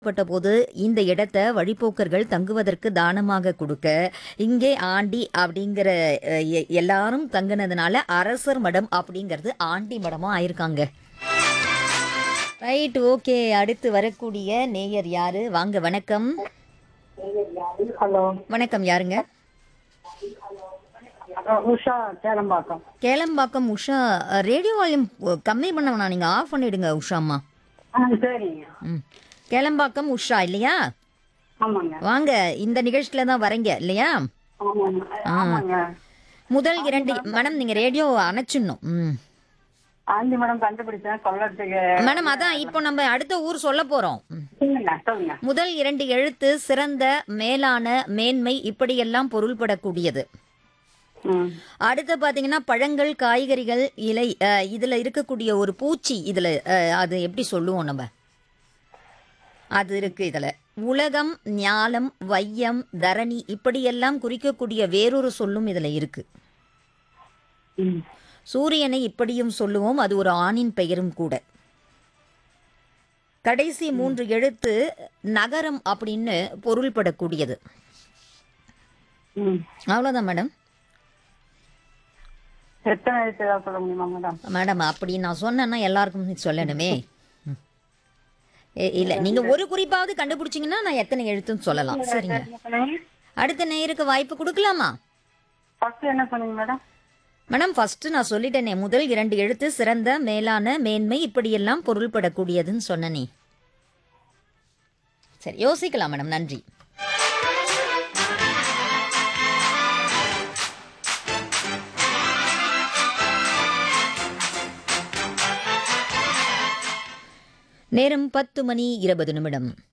பட்ட போது இந்த இடத்தை வழிப்போக்கர்கள் தங்குவதற்கு தானமாக கொடுக்க இங்கே ஆண்டி அப்படிங்கிற அஹ், எ- எல்லாரும் தங்குனதுனால அரசர் மடம் அப்படிங்கிறது ஆண்டி மடமா ஆயிருக்காங்க ரைட் ஓகே அடுத்து வரக்கூடிய நேயர் யாரு வாங்க வணக்கம் ஹலோ வணக்கம் யாருங்க உஷா சேலம்பாக்கம் கேளம்பாக்கம் உஷா ரேடியோ வால்யூம் கம்மி பண்ண வேணாம் நீங்க ஆஃப் பண்ணிடுங்க உஷாம்மா ஆ சரிங்க ம் கேளம்பாக்கம் உஷா இல்லையா ஆமாங்க வாங்க இந்த நிகழ்ச்சியில தான் வரீங்க இல்லையா ஆமாங்க ஆமாங்க முதல் இரண்டு மேடம் நீங்க ரேடியோ அணைச்சிடணும் ம் ஆண்டி மேடம் கண்டுபிடிச்சேன் கொல்லத்துக்கு மேடம் அதான் இப்போ நம்ம அடுத்த ஊர் சொல்ல போறோம் ம். சொல்லுங்க சொல்லுங்க முதல் இரண்டு எழுத்து சிறந்த மேலான மேன்மை இப்படியெல்லாம் பொருள்படக்கூடியது ம் அடுத்து பாத்தீங்கன்னா பழங்கள் காய்கறிகள் இலை அஹ், இதுல இருக்கக்கூடிய ஒரு பூச்சி இதுல அஹ், அது எப்படி சொல்லுவோம் நம்ம அது இருக்கு இதுல உலகம் ஞாலம் வையம் தரணி இப்படியெல்லாம் குறிக்கக்கூடிய வேறொரு சொல்லும் இதுல இருக்கு ம் சூரியனை இப்படியும் சொல்லுவோம் அது ஒரு ஆணின் பெயரும் கூட கடைசி மூன்று எழுத்து நகரம் அப்படின்னு பொருள்படக்கூடியது ம் அவ்வளோதான் மேடம் எத்தனை எழுத்து ஏதாவது சொல்ல முடியுமா மேடம் மேடம் அப்படி நான் சொன்னேன்னா எல்லாருக்கும் சொல்லணுமே ம். ஏ- இல்ல நீங்க ஒரு குறிப்பாவது கண்டுபிடிச்சீங்கன்னா நான் எத்தனை எழுத்துன்னு சொல்லலாம் சரிங்க அடுத்த நேயருக்கு வாய்ப்பு கொடுக்கலாமா ஃபர்ஸ்ட் என்ன சொன்னீங்க மேடம் மேடம் ஃபர்ஸ்ட் நான் சொல்லிட்டேனே முதல் இரண்டு எழுத்து சிறந்த மேலான மேன்மை இப்படியெல்லாம் பொருள்படக்கூடியதுன்னு சொன்னனே சரி யோசிக்கலாம் மேடம் நன்றி நேரம் பத்து மணி இருபது நிமிடம்